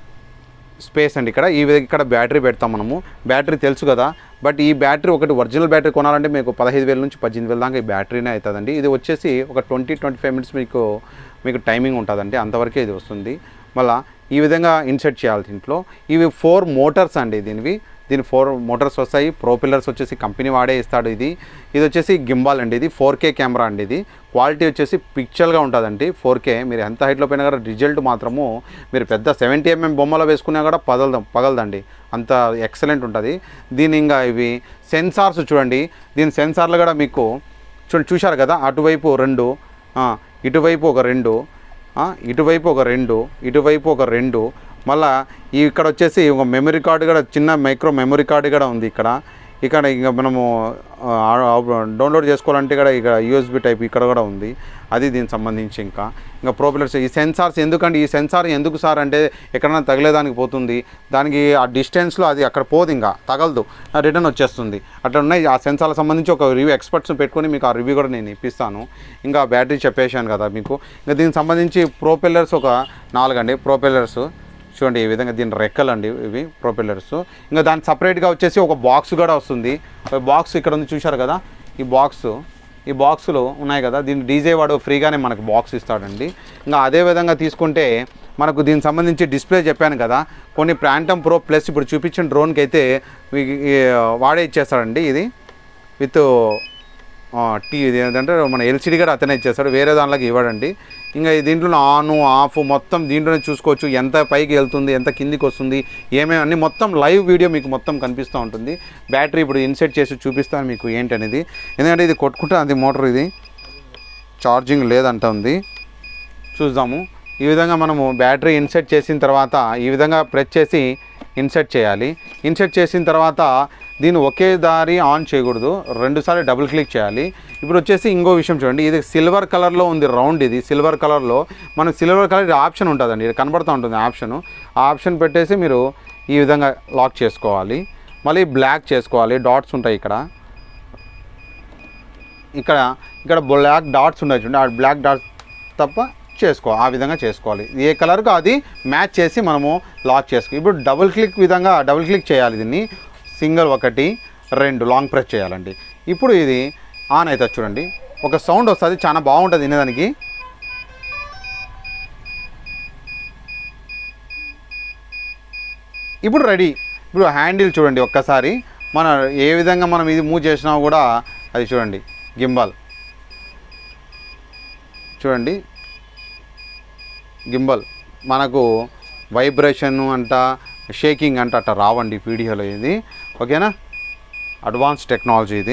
స్పేస్ అండి ఇక్కడ ఈ విధంగా ఇక్కడ బ్యాటరీ పెడతాం మనము బ్యాటరీ తెలుసు కదా బట్ ఈ బ్యాటరీ ఒకటి ఒరిజినల్ బ్యాటరీ కొనాలంటే మీకు పదహైదు వేల నుంచి పద్దెనిమిది వేల దాకా ఈ బ్యాటరీనే అవుతుందండి ఇది వచ్చేసి ఒక ట్వంటీ ట్వంటీ ఫైవ్ మినిట్స్ మీకు మీకు టైమింగ్ ఉంటుందండి అంతవరకే ఇది వస్తుంది మళ్ళీ ఈ విధంగా ఇన్సెట్ చేయాలి దీంట్లో ఇవి ఫోర్ మోటార్స్ అండి దీనివి దీని ఫోర్ మోటార్స్ వస్తాయి ప్రో పిల్లర్స్ వచ్చేసి కంపెనీ వాడే ఇస్తాడు ఇది ఇది వచ్చేసి గింబాల్ అండి ఇది ఫోర్ కే కెమెరా అండి ఇది క్వాలిటీ వచ్చేసి పిక్చర్గా ఉంటుందండి ఫోర్ కే మీరు ఎంత హైట్లో పోయినా కూడా రిజల్ట్ మాత్రము మీరు పెద్ద సెవెంటీ ఎంఎం బొమ్మలో వేసుకున్నా కూడా పగలదాం పగలదండి అంత ఎక్సలెంట్ ఉంటుంది దీని ఇంకా ఇవి సెన్సార్స్ చూడండి దీని సెన్సార్లు కూడా మీకు చూడండి చూశారు కదా అటువైపు రెండు ఆ, ఇటువైపు ఒక రెండు ఆ, ఇటువైపు ఒక రెండు ఇటువైపు ఒక రెండు మళ్ళా ఈ ఇక్కడ వచ్చేసి ఒక మెమరీ కార్డు కూడా చిన్న మైక్రో మెమరీ కార్డు కూడా ఉంది ఇక్కడ ఇక్కడ ఇంకా మనము డౌన్లోడ్ చేసుకోవాలంటే ఇక్కడ ఇక్కడ యూఎస్బి టైప్ ఇక్కడ కూడా ఉంది అది దీనికి సంబంధించి ఇంకా ఇంకా ప్రోపిలర్స్ ఈ సెన్సార్స్ ఎందుకంటే ఈ సెన్సార్ ఎందుకు సార్ అంటే ఎక్కడైనా తగిలేదానికి పోతుంది దానికి ఆ డిస్టెన్స్లో అది అక్కడ పోదు ఇంకా తగలదు రిటర్న్ వచ్చేస్తుంది అట్లా ఉన్నాయి ఆ సెన్సార్లకు సంబంధించి ఒక రివ్యూ ఎక్స్పర్ట్స్ని పెట్టుకొని మీకు ఆ రివ్యూ కూడా నేను ఇప్పిస్తాను ఇంకా బ్యాటరీ చెప్పేశాను కదా మీకు ఇంకా దీనికి సంబంధించి ప్రోపెల్లర్స్ ఒక నాలుగండి ప్రోపెల్లర్స్ చూడండి ఈ విధంగా దీని రెక్కలు అండి ఇవి ప్రొపెల్లర్స్ ఇంకా దాని సపరేట్గా వచ్చేసి ఒక బాక్స్ కూడా వస్తుంది బాక్స్ ఇక్కడ ఉంది చూశారు కదా ఈ బాక్స్ ఈ బాక్సులు ఉన్నాయి కదా దీన్ని డీజే వాడు ఫ్రీగానే మనకు బాక్స్ ఇస్తాడండి ఇంకా అదే విధంగా తీసుకుంటే మనకు దీనికి సంబంధించి డిస్ప్లే చెప్పాను కదా కొన్ని ప్రాంటమ్ ప్రో ప్లస్ ఇప్పుడు చూపించిన డ్రోన్కి అయితే మీకు ఈ వాడే ఇచ్చేస్తాడండి ఇది విత్ టీ ఇది ఏంటంటే మన ఎల్సిడి కూడా అతనే ఇచ్చేస్తాడు వేరే దానిలోకి ఇవ్వడండి ఇంకా ఈ దీంట్లో ఆన్ ఆఫ్ మొత్తం దీంట్లోనే చూసుకోవచ్చు ఎంత పైకి వెళ్తుంది ఎంత కిందికి వస్తుంది ఏమేమి అన్ని మొత్తం లైవ్ వీడియో మీకు మొత్తం కనిపిస్తూ ఉంటుంది బ్యాటరీ ఇప్పుడు ఇన్సెట్ చేసి చూపిస్తాను మీకు ఏంటనేది ఎందుకంటే ఇది కొట్టుకుంటే అది మోటార్ ఇది ఛార్జింగ్ లేదంట ఉంది చూద్దాము ఈ విధంగా మనము బ్యాటరీ ఇన్సెట్ చేసిన తర్వాత ఈ విధంగా ప్రెస్ చేసి ఇన్సెట్ చేయాలి ఇన్సెట్ చేసిన తర్వాత దీన్ని ఒకే దారి ఆన్ చేయకూడదు రెండుసార్లు డబుల్ క్లిక్ చేయాలి ఇప్పుడు వచ్చేసి ఇంకో విషయం చూడండి ఇది సిల్వర్ కలర్లో ఉంది రౌండ్ ఇది సిల్వర్ కలర్లో మన సిల్వర్ కలర్ ఆప్షన్ ఉంటుందండి ఇది కనబడుతూ ఉంటుంది ఆప్షన్ ఆ ఆప్షన్ పెట్టేసి మీరు ఈ విధంగా లాక్ చేసుకోవాలి మళ్ళీ బ్లాక్ చేసుకోవాలి డాట్స్ ఉంటాయి ఇక్కడ ఇక్కడ ఇక్కడ బ్లాక్ డాట్స్ ఉన్నాయి చూడండి ఆ బ్లాక్ డాట్స్ తప్ప చేసుకో ఆ విధంగా చేసుకోవాలి ఏ కలర్కి అది మ్యాచ్ చేసి మనము లాక్ చేసుకో ఇప్పుడు డబుల్ క్లిక్ విధంగా డబుల్ క్లిక్ చేయాలి దీన్ని సింగిల్ ఒకటి రెండు లాంగ్ ప్రెస్ చేయాలండి ఇప్పుడు ఇది ఆన్ అవుతుంది చూడండి ఒక సౌండ్ వస్తుంది చాలా బాగుంటుంది వినేదానికి ఇప్పుడు రెడీ ఇప్పుడు హ్యాండిల్ చూడండి ఒక్కసారి మన ఏ విధంగా మనం ఇది మూవ్ చేసినా కూడా అది చూడండి గింబాల్ చూడండి గింబల్ మనకు వైబ్రేషన్ అంట షేకింగ్ అంట అట్లా రావండి వీడియోలో ఇది ఓకేనా అడ్వాన్స్ టెక్నాలజీ ఇది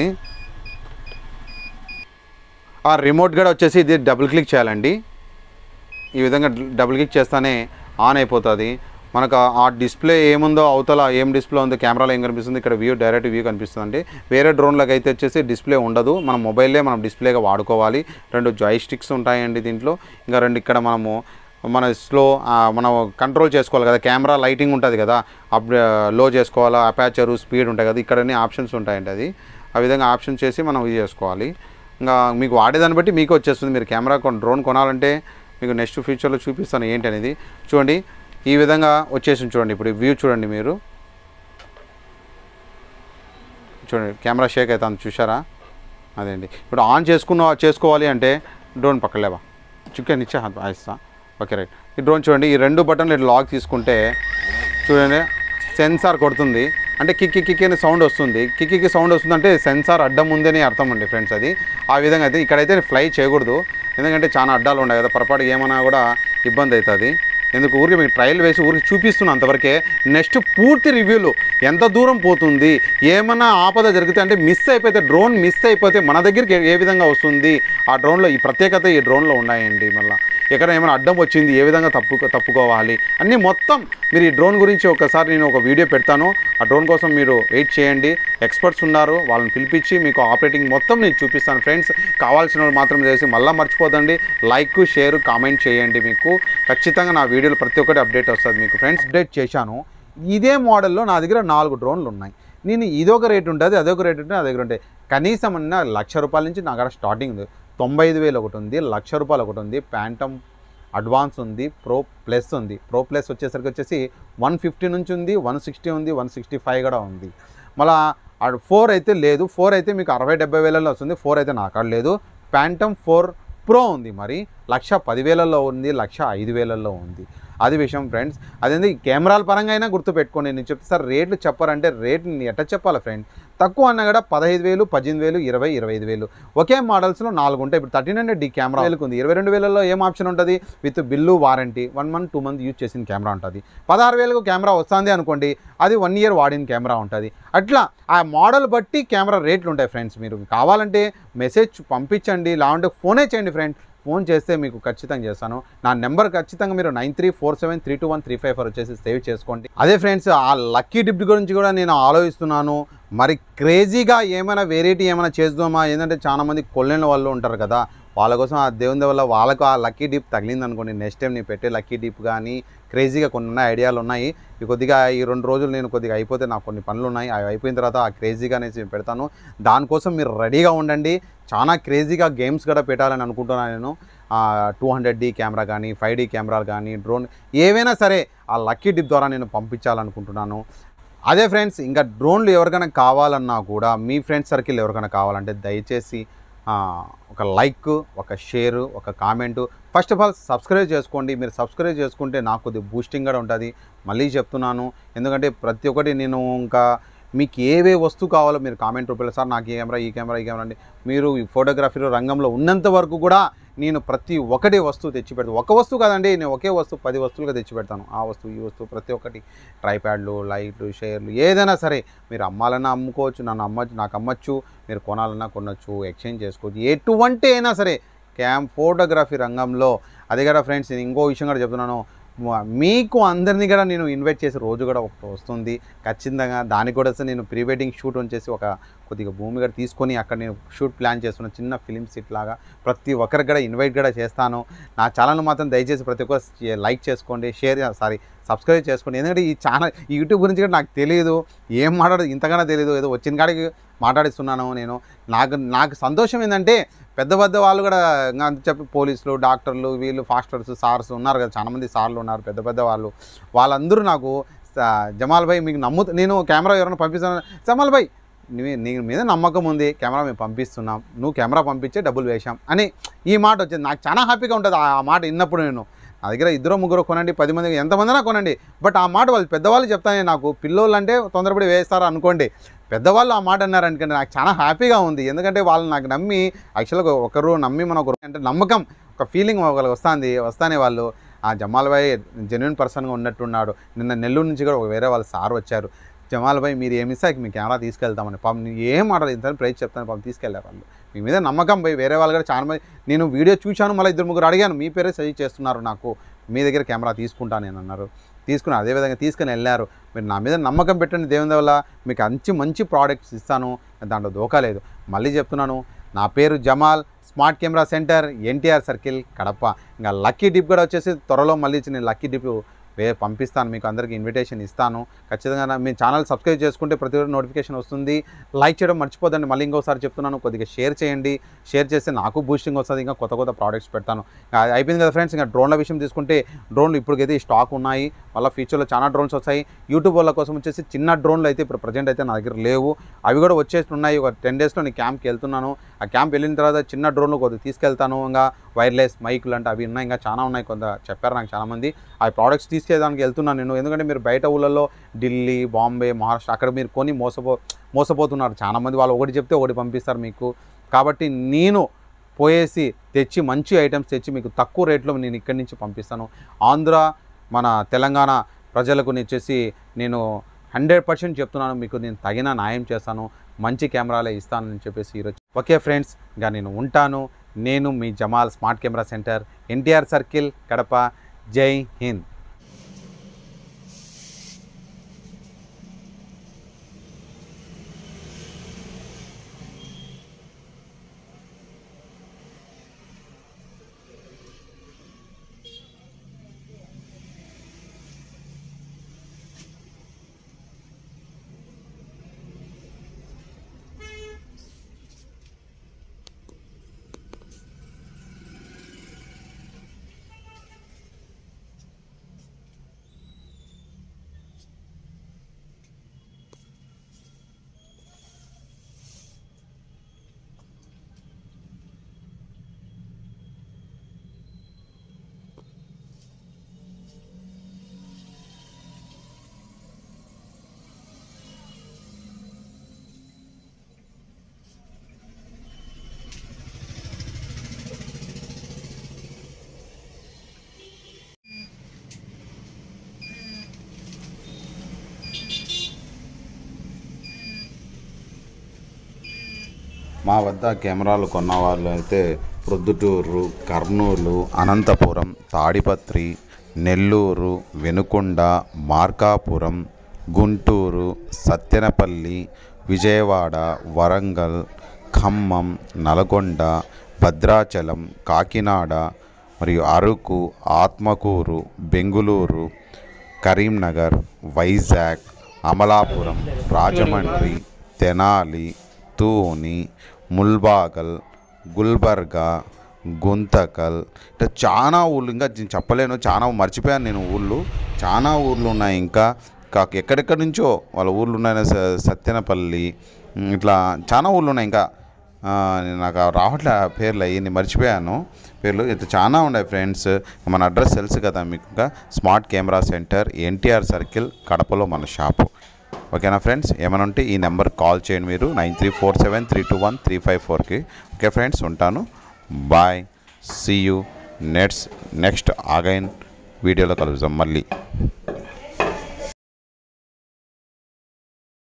ఆ రిమోట్ కూడా వచ్చేసి ఇది డబుల్ క్లిక్ చేయాలండి ఈ విధంగా డబుల్ క్లిక్ చేస్తానే ఆన్ అయిపోతుంది మనకు ఆ- ఆ డిస్ప్లే ఏముందో అవతల ఏం డిస్ప్లే ఉందో కెమెరాలో ఏం కనిపిస్తుంది ఇక్కడ వ్యూ డైరెక్ట్ వ్యూ కనిపిస్తుంది అండి వేరే డ్రోన్లకు అయితే వచ్చేసి డిస్ప్లే ఉండదు మన మొబైల్లే మనం డిస్ప్లేగా వాడుకోవాలి రెండు జాయ్ స్టిక్స్ ఉంటాయండి దీంట్లో ఇంకా రెండు ఇక్కడ మనము మన స్లో మనం కంట్రోల్ చేసుకోవాలి కదా కెమెరా లైటింగ్ ఉంటుంది కదా అప్ లో చేసుకోవాలా అపాచరు స్పీడ్ ఉంటాయి కదా ఇక్కడ అన్ని ఆప్షన్స్ ఉంటాయండి అది ఆ విధంగా ఆప్షన్ చేసి మనం ఇది చేసుకోవాలి ఇంకా మీకు వాడేదాన్ని బట్టి మీకు వచ్చేస్తుంది మీరు కెమెరా కొన్ డ్రోన్ కొనాలంటే మీకు నెక్స్ట్ ఫ్యూచర్లో చూపిస్తాను ఏంటి అనేది చూడండి ఈ విధంగా వచ్చేసింది చూడండి ఇప్పుడు వ్యూ చూడండి మీరు చూడండి కెమెరా షేక్ అవుతుంది చూసారా అదే అండి ఇప్పుడు ఆన్ చేసుకున్న చేసుకోవాలి అంటే డ్రోన్ పక్కలేవా చికెన్ ఇచ్చే ఇస్తా ఓకే రైట్ ఈ డ్రోన్ చూడండి ఈ రెండు బటన్లు ఇట్లా లాక్ తీసుకుంటే చూడండి సెన్సార్ కొడుతుంది అంటే కిక్కి కిక్కి అని సౌండ్ వస్తుంది కిక్కి సౌండ్ వస్తుంది అంటే సెన్సార్ అడ్డం ఉందని అర్థం అండి ఫ్రెండ్స్ అది ఆ విధంగా అయితే ఇక్కడైతే ఫ్లై చేయకూడదు ఎందుకంటే చాలా అడ్డాలు ఉన్నాయి కదా పొరపాటు ఏమైనా కూడా ఇబ్బంది అవుతుంది ఎందుకు ఊరికి మీకు ట్రయల్ వేసి ఊరికి చూపిస్తున్నాను అంతవరకే నెక్స్ట్ పూర్తి రివ్యూలు ఎంత దూరం పోతుంది ఏమన్నా ఆపద జరిగితే అంటే మిస్ అయిపోతే డ్రోన్ మిస్ అయిపోతే మన దగ్గరికి ఏ- ఏ విధంగా వస్తుంది ఆ డ్రోన్లో ఈ ప్రత్యేకత ఈ డ్రోన్లో ఉన్నాయండి మళ్ళీ ఎక్కడ ఏమైనా అడ్డం వచ్చింది ఏ విధంగా తప్పు తప్పుకోవాలి అన్నీ మొత్తం మీరు ఈ డ్రోన్ గురించి ఒకసారి నేను ఒక వీడియో పెడతాను ఆ డ్రోన్ కోసం మీరు వెయిట్ చేయండి ఎక్స్పర్ట్స్ ఉన్నారు వాళ్ళని పిలిపించి మీకు ఆపరేటింగ్ మొత్తం నేను చూపిస్తాను ఫ్రెండ్స్ కావాల్సిన వాళ్ళు మాత్రం చేసి మళ్ళీ మర్చిపోదండి లైక్ షేర్ కామెంట్ చేయండి మీకు ఖచ్చితంగా నా వీడియోలో ప్రతి ఒక్కటి అప్డేట్ వస్తుంది మీకు ఫ్రెండ్స్ అప్డేట్ చేశాను ఇదే మోడల్లో నా దగ్గర నాలుగు డ్రోన్లు ఉన్నాయి నేను ఇదొక రేట్ ఉంటుంది అదొక రేట్ ఉంటుంది అదొక ఉంటుంది కనీసం అన్న లక్ష రూపాయల నుంచి నా దగ్గర స్టార్టింగ్ ఉంది తొంభై ఐదు వేలు ఒకటి ఉంది లక్ష రూపాయలు ఒకటి ఉంది ప్యాంటమ్ అడ్వాన్స్ ఉంది ప్రో ప్లస్ ఉంది ప్రో ప్లస్ వచ్చేసరికి వచ్చేసి వన్ ఫిఫ్టీ నుంచి ఉంది వన్ సిక్స్టీ ఉంది వన్ సిక్స్టీ ఫైవ్ కూడా ఉంది మళ్ళా ఫోర్ అయితే లేదు ఫోర్ అయితే మీకు అరవై డెబ్బై వేలలో వస్తుంది ఫోర్ అయితే నాకు కాడ లేదు ప్యాంటమ్ ఫోర్ ప్రో ఉంది మరి లక్ష పదివేలలో ఉంది లక్ష ఐదు వేలల్లో ఉంది అది విషయం ఫ్రెండ్స్ అదేంది కెమెరాల పరంగా అయినా గుర్తుపెట్టుకోండి నేను చెప్తే సార్ రేట్లు చెప్పారంటే రేట్ ఎట్లా చెప్పాలి ఫ్రెండ్స్ తక్కువ అన్నా కూడా పదహైదు వేలు పద్దెనిమిది వేలు ఇరవై ఇరవై ఐదు వేలు ఒకే మోడల్స్లో నాలుగు ఉంటాయి ఇప్పుడు థర్టీన్ హండ్రెడ్ డి కెమెరా వేలకు ఉంది ఇరవై రెండు వేలలో ఏం ఆప్షన్ ఉంటుంది with bill warranty one month two month use చేసిన కెమెరా ఉంటుంది పదహారు వేలకు కెమెరా వస్తుంది అనుకోండి అది వన్ ఇయర్ వాడిన కెమెరా ఉంటుంది అట్లా ఆ మోడల్ బట్టి కెమెరా రేట్లు ఉంటాయి ఫ్రెండ్స్ మీరు కావాలంటే మెసేజ్ పంపించండి లేకుంటే ఫోనే చేయండి ఫ్రెండ్స్ ఫోన్ చేస్తే మీకు ఖచ్చితంగా చేస్తాను నా నెంబర్ ఖచ్చితంగా మీరు nine three four seven three two one three five four వచ్చేసి సేవ్ చేసుకోండి అదే ఫ్రెండ్స్ ఆ లక్కీ డిప్ గురించి కూడా నేను ఆలోచిస్తున్నాను మరి క్రేజీగా ఏమైనా వెరైటీ ఏమైనా చేద్దామా ఏంటంటే చాలా మంది కొల్లేని వాళ్ళు ఉంటారు కదా వాళ్ళ కోసం ఆ దేవుని వల్ల వాళ్ళకు ఆ లక్కీ డిప్ తగిలింది అనుకోండి నెక్స్ట్ టైం నేను పెట్టే లక్కీ డిప్ కానీ క్రేజీగా కొన్ని ఉన్నాయి ఐడియాలు ఉన్నాయి ఈ కొద్దిగా ఈ రెండు రోజులు నేను కొద్దిగా అయిపోతే నాకు కొన్ని పనులు ఉన్నాయి అవి అయిపోయిన తర్వాత ఆ క్రేజీగా అనేసి నేను పెడతాను దానికోసం మీరు రెడీగా ఉండండి చాలా క్రేజీగా గేమ్స్ కూడా పెట్టాలని అనుకుంటున్నాను నేను టూ హండ్రెడ్ డి కెమెరా కానీ ఫైవ్ డి కెమెరాలు కానీ డ్రోన్ ఏవైనా సరే ఆ లక్కీ డిప్ ద్వారా నేను పంపించాలనుకుంటున్నాను అదే ఫ్రెండ్స్ ఇంకా డ్రోన్లు ఎవరికైనా కావాలన్నా కూడా మీ ఫ్రెండ్స్ సర్కిల్ ఎవరికైనా కావాలంటే దయచేసి ఆ, ఒక లైక్ ఒక షేర్ ఒక comment first of all subscribe చేసుకోండి మీరు సబ్స్క్రైబ్ చేసుకుంటే నాకు కొద్దిగా బూస్టింగ్ కూడా ఉంటుంది మళ్ళీ చెప్తున్నాను ఎందుకంటే ప్రతి ఒక్కటి నేను ఇంకా మీకు ఏవే వస్తువు కావాలో మీరు కామెంట్ రూపంలో సార్ నాకు ఈ కెమెరా ఈ కెమెరా ఈ కెమెరా అండి మీరు ఈ ఫోటోగ్రఫీలో రంగంలో ఉన్నంత వరకు కూడా నేను ప్రతి ఒక్కటి వస్తువు తెచ్చి పెడతాను ఒక వస్తువు కాదండి నేను ఒకే వస్తువు పది వస్తువులుగా తెచ్చి పెడతాను ఆ వస్తువు ఈ వస్తువు ప్రతి ఒక్కటి ట్రైప్యాడ్లు లైట్లు షేర్లు ఏదైనా సరే మీరు అమ్మాలన్నా అమ్ముకోవచ్చు నన్ను అమ్మచ్చు నాకు అమ్మచ్చు మీరు కొనాలన్నా కొనొచ్చు ఎక్స్చేంజ్ చేసుకోవచ్చు ఎటువంటి అయినా సరే క్యామ్ ఫోటోగ్రఫీ రంగంలో అదే కదా ఫ్రెండ్స్ నేను ఇంకో విషయం కూడా చెప్తున్నాను మ- మీకు అందరినీ కూడా నేను ఇన్వైట్ చేసే రోజు కూడా ఒకటి వస్తుంది ఖచ్చితంగా దానికి కూడా అసలు నేను ప్రీ వెడ్డింగ్ షూట్ వచ్చేసి ఒక కొద్దిగా భూమి కూడా తీసుకొని అక్కడ నేను షూట్ ప్లాన్ చేస్తున్న చిన్న ఫిలిం సిట్ లాగా ప్రతి ఒక్కరికి కూడా ఇన్వైట్ కూడా చేస్తాను నా ఛానల్ మాత్రం దయచేసి ప్రతి ఒక్కరు లైక్ చేసుకోండి షేర్ సారీ సబ్స్క్రైబ్ చేసుకోండి ఎందుకంటే ఈ ఛానల్ ఈ యూట్యూబ్ గురించి కూడా నాకు తెలియదు ఏం మాట్లాడదు ఇంతగానో తెలియదు ఏదో వచ్చిన కాడికి మాట్లాడిస్తున్నాను నేను నాకు నాకు సంతోషం ఏంటంటే పెద్ద పెద్ద వాళ్ళు కూడా ఇంకా అంత చెప్పి పోలీసులు డాక్టర్లు వీళ్ళు ఫాస్టర్స్ సార్స్ ఉన్నారు కదా చాలా మంది సార్లు ఉన్నారు పెద్ద పెద్ద వాళ్ళు వాళ్ళందరూ నాకు "సా- జమాల్ భాయ్ మీకు నమ్ము నేను కెమెరా ఎవరైనా పంపిస్తాను జమాల్ భాయ్ నీ నీ మీద నమ్మకం ఉంది కెమెరా మేము పంపిస్తున్నాం నువ్వు కెమెరా పంపించే డబ్బులు వేశాం అని ఈ మాట వచ్చింది నాకు చాలా హ్యాపీగా ఉంటుంది ఆ ఆ మాట విన్నప్పుడు నేను నా దగ్గర ఇద్దరు ముగ్గురు కొనండి పది మంది ఎంతమందినా కొనండి బట్ ఆ మాట వాళ్ళు పెద్దవాళ్ళు చెప్తానే నాకు పిల్లోళ్ళు అంటే తొందరపడి వేస్తారు అనుకోండి పెద్దవాళ్ళు ఆ మాట అన్నారు అనుకోండి నాకు చాలా హ్యాపీగా ఉంది ఎందుకంటే వాళ్ళు నాకు నమ్మి యాక్చువల్గా ఒకరు నమ్మి మన ఒకరు అంటే నమ్మకం ఒక ఫీలింగ్ ఒకరికి వస్తుంది వస్తానే వాళ్ళు ఆ జమాల్ భాయ్ జెన్యున్ పర్సన్గా ఉన్నట్టున్నాడు నిన్న నెల్లూరు నుంచి కూడా ఒక వేరే వాళ్ళ సార్ వచ్చారు జమాల్ భాయ్ మీరు ఏమి ఇస్తే మీ కెమెరా తీసుకెళ్తామని పాపం నేను ఏం మాట్లాడదు ఇంత ప్రైస్ చెప్తాను పాపం తీసుకెళ్ళారు వాళ్ళు మీ మీద నమ్మకం పోయి వేరే వాళ్ళు కూడా చాలా మంది నేను వీడియో చూశాను మళ్ళీ ఇద్దరు ముగ్గురు అడిగాను మీ పేరే సజెస్ట్ చేస్తున్నారు నాకు మీ దగ్గర కెమెరా తీసుకుంటాను నేను అన్నారు తీసుకుని అదేవిధంగా తీసుకుని వెళ్ళారు మీరు నా మీద నమ్మకం పెట్టండి దేవుని వల్ల మీకు మంచి మంచి ప్రోడక్ట్స్ ఇస్తాను దాంట్లో దోకా లేదు మళ్ళీ చెప్తున్నాను నా పేరు Jamal smart camera centre NTR circle Kadapa ఇంకా లక్కీ డిప్ కూడా వచ్చేసి త్వరలో మళ్ళీ నేను లక్కీ డిప్ వే పంపిస్తాను మీకు అందరికీ ఇన్విటేషన్ ఇస్తాను ఖచ్చితంగా నా- మీ ఛానల్ సబ్స్క్రైబ్ చేసుకుంటే ప్రతి ఒక్కరు నోటిఫికేషన్ వస్తుంది లైక్ చేయడం మర్చిపోదండి మళ్ళీ ఇంకోసారి చెప్తున్నాను కొద్దిగా షేర్ చేయండి షేర్ చేస్తే నాకు బూస్టింగ్ వస్తుంది ఇంకా కొత్త కొత్త ప్రోడక్ట్స్ పెడతాను ఇంకా అయిపోయింది కదా ఫ్రెండ్స్ ఇంకా డ్రోన్ల విషయం తీసుకుంటే డ్రోన్లు ఇప్పటికైతే స్టాక్ ఉన్నాయి మళ్ళీ ఫ్యూచర్లో చాలా డ్రోన్స్ వస్తాయి యూట్యూబ్ వాళ్ళ కోసం వచ్చేసి చిన్న డ్రోన్లు అయితే ఇప్పుడు ప్రజెంట్ అయితే నా దగ్గర లేవు అవి కూడా వచ్చేసి ఉన్నాయి ఒక టెన్ డేస్లో నేను క్యాంప్కి వెళ్తున్నాను ఆ క్యాంప్ వెళ్ళిన తర్వాత చిన్న డ్రోన్లు కొద్దిగా తీసుకెళ్తాను ఇంకా వైర్లెస్ మైకులు అంటే అవి ఉన్నాయి ఇంకా చాలా ఉన్నాయి కొంత చెప్పారు నాకు చాలామంది ఆ ప్రోడక్ట్స్ తీసుకెళ్ళడానికి వెళ్తున్నాను నేను ఎందుకంటే మీరు బయట ఊళ్ళల్లో ఢిల్లీ బాంబే మహారాష్ట్ర అక్కడ మీరు కొని మోసపో మోసపోతున్నారు చాలామంది వాళ్ళు ఒకటి చెప్తే ఒకటి పంపిస్తారు మీకు కాబట్టి నేను పోయేసి తెచ్చి మంచి ఐటమ్స్ తెచ్చి మీకు తక్కువ రేట్లో నేను ఇక్కడి నుంచి పంపిస్తాను ఆంధ్ర మన తెలంగాణ ప్రజలకు వచ్చేసి నేను హండ్రెడ్ పర్సెంట్ చెప్తున్నాను మీకు నేను తగిన న్యాయం చేస్తాను మంచి కెమెరాలే ఇస్తానని చెప్పేసి ఈరోజు ఓకే ఫ్రెండ్స్ ఇంకా నేను ఉంటాను నేను మీ Jamal smart camera centre NTR circle Kadapa జై హింద్ మా వద్ద కెమెరాలు కొన్న వాళ్ళు అయితే ప్రొద్దుటూరు కర్నూలు అనంతపురం తాడిపత్రి నెల్లూరు వెనుకొండ మార్కాపురం గుంటూరు సత్తెనపల్లి విజయవాడ వరంగల్ ఖమ్మం నల్గొండ భద్రాచలం కాకినాడ మరియు అరకు ఆత్మకూరు బెంగుళూరు కరీంనగర్ వైజాగ్ అమలాపురం రాజమండ్రి తెనాలి తూని ముల్బాగల్ గుల్బర్గా గుంతకల్ ఇట్లా చాలా ఊళ్ళు ఇంకా నేను చెప్పలేను చాలా మర్చిపోయాను నేను ఊళ్ళు చాలా ఊర్లు ఉన్నాయి ఇంకా కాక ఎక్కడెక్కడి నుంచో వాళ్ళ ఊర్లు ఉన్నాయి స- సత్తెనపల్లి ఉమ్, ఇట్లా చాలా ఊళ్ళు ఉన్నాయి ఇంకా ఆ, నాకు రావట్లే ఆ పేర్లు అయ్యి మర్చిపోయాను పేర్లు ఇట్లా చాలా ఉన్నాయి ఫ్రెండ్స్ మన అడ్రస్ తెలుసు కదా మీకు ఇంకా smart camera centre NTR circle కడపలో మన షాపు ఓకేనా ఫ్రెండ్స్ ఏమైనా ఉంటే ఈ నెంబర్ కాల్ చేయండి మీరు nine three four seven three two one three five ఫోర్కి ఓకే ఫ్రెండ్స్ ఉంటాను bye see you next next again వీడియోలో కలుద్దాం మళ్ళీ